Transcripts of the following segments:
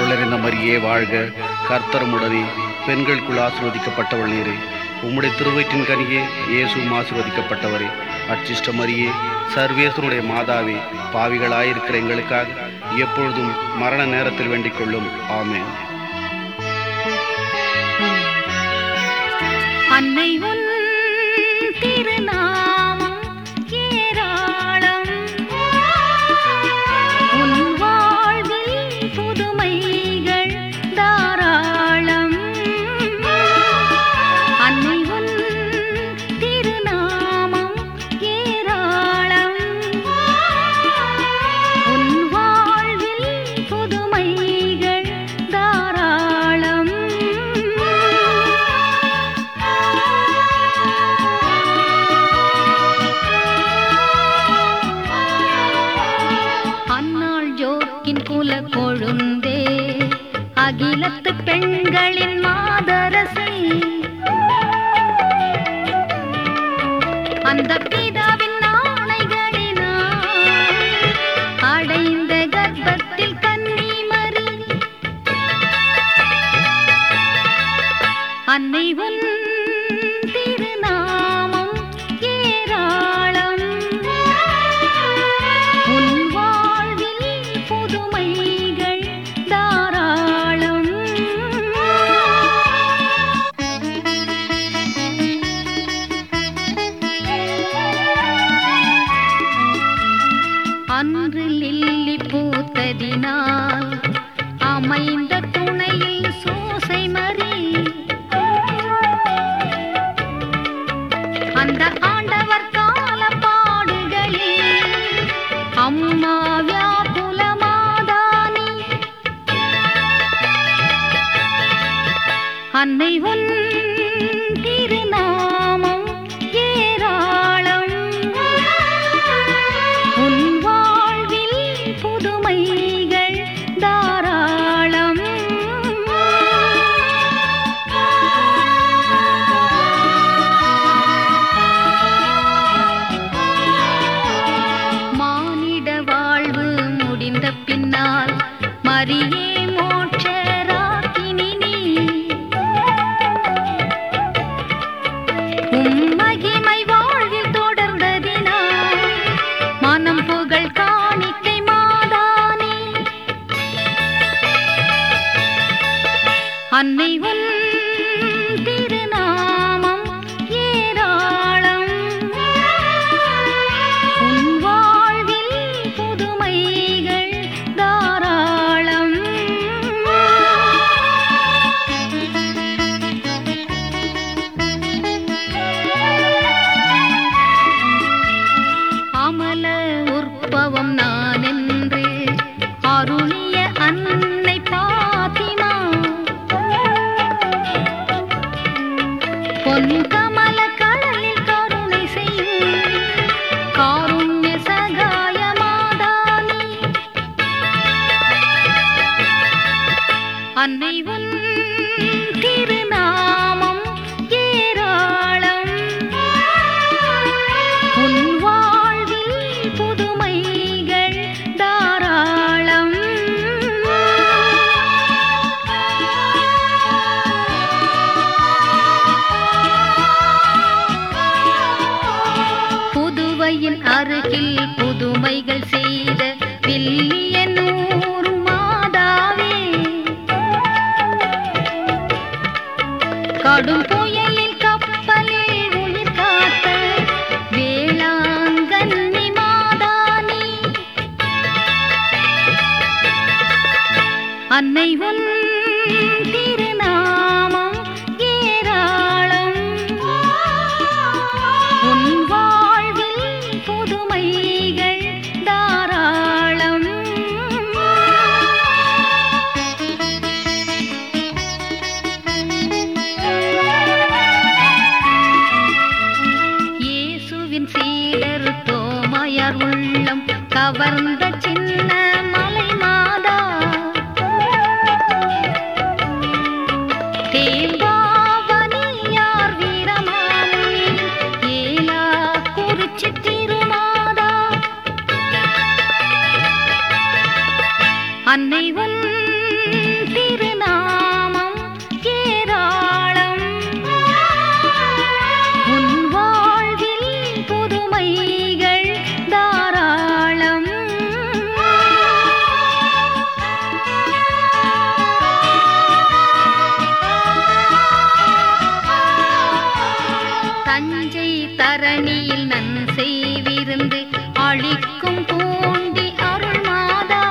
நிறைந்த மரியே வாழ்க கர்த்தரமுடனே பெண்களுக்குள் ஆசீர்வதிக்கப்பட்டவள் நீரே உம்முடைய திருவயிற்றின் கனியே இயேசுவும் ஆசீர்வதிக்கப்பட்டவரே அச்சிஷ்ட மரியே சர்வேசனுடைய மாதாவே பாவிகளாயிருக்கிற எங்களுக்காக எப்பொழுதும் மரண நேரத்தில் வேண்டிக் கொள்ளும் ஆமென் அன்னை உன் திருநாமம் ஏராளம் உன் வாழ்வில் புதுமைகள் தாராளம் அன்னை உன் திருநாமம் ஏராளம் உன் வாழ்வில் புதுமைகள் தாராளம் அன்னாள் ஜோக்கின் குல கொழுந்தே அகிலத்து பெண்களின் மாதரசி அந்த பிதாவின் ஆணைகளினால் அடைந்த கர்ப்பத்தில் கன்னிமரி அன்னை உன் திருநாமம் ஏராளம் உன் வாழ்வில் புதுமைகள் தாராளம் அன்று லில்லி பூத்ததினால் அமைந்த துணையில் சோசை மறி அந்த ஆண்டவர் கால பாடுகளில் அம்மா வியாகுல மாதானி அன்னை உன் திருநாமம் ஏராளம் உன் வாழ்வில் புதுமைகள் தாராளம் மானிட வாழ்வு முடிந்த பின்னால் மரியே மோட்சராக்கினி நீ உம் மகிமை வாழ்வில் தொடர்ந்ததினால் மனம் புகழ் காணிக்கை மாதானே அன்னை உன் திருநாமம் ஏராளம் உன் வாழ்வில் புதுமைகள் தாராளம் அமல உற்பவம் நான் என்று அருளிய அன்னை பாத்திமா பொன் கமல கடலில் கருணை செய்யும் காருண்ய சகாய மாதானி அன்னை உன் திருநாமம் ஏராளம் உன் வாழ்வில் புதுமைகள் தாராளம் புதுவையின் அருகில் புதுமைகள் செய்த வில்லியனூர் மாதாவே கடும் புயலில் கப்பலில் உயிர் காத்த வேளாங்கண்ணி மாதானி அன்னை உன் திருநாமம் ஏராளம் உன் வாழ்வில் புதுமைகள் தாராளம் இயேசுவின் சீடர் தோமையார் உள்ளம் கவர்ந்த சின்ன மலை மாதா தேம்பாவனியார் வீரமானி ஏலா குறிச்சி திருமாதா அன்னை உன் தரணியில் நன் செய்விருந்து அளிக்கும் பூண்டி அருள் மாதா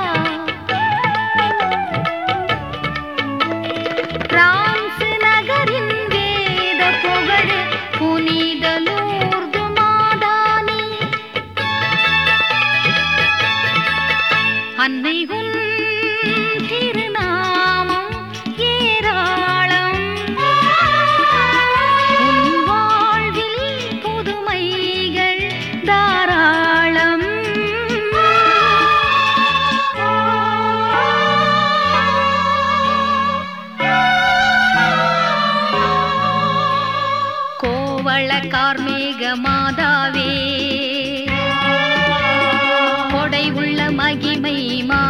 பிரான்சு நகரின் வேத புகழ் புனித லூர்து மாதானி அன்னை உன் திருநாமம் ஏராளம் உன் வாழ்வில் புதுமைகள் தாராளம் கோவள கார்மேக மாதாவே கொடை உள்ள மகிமை மா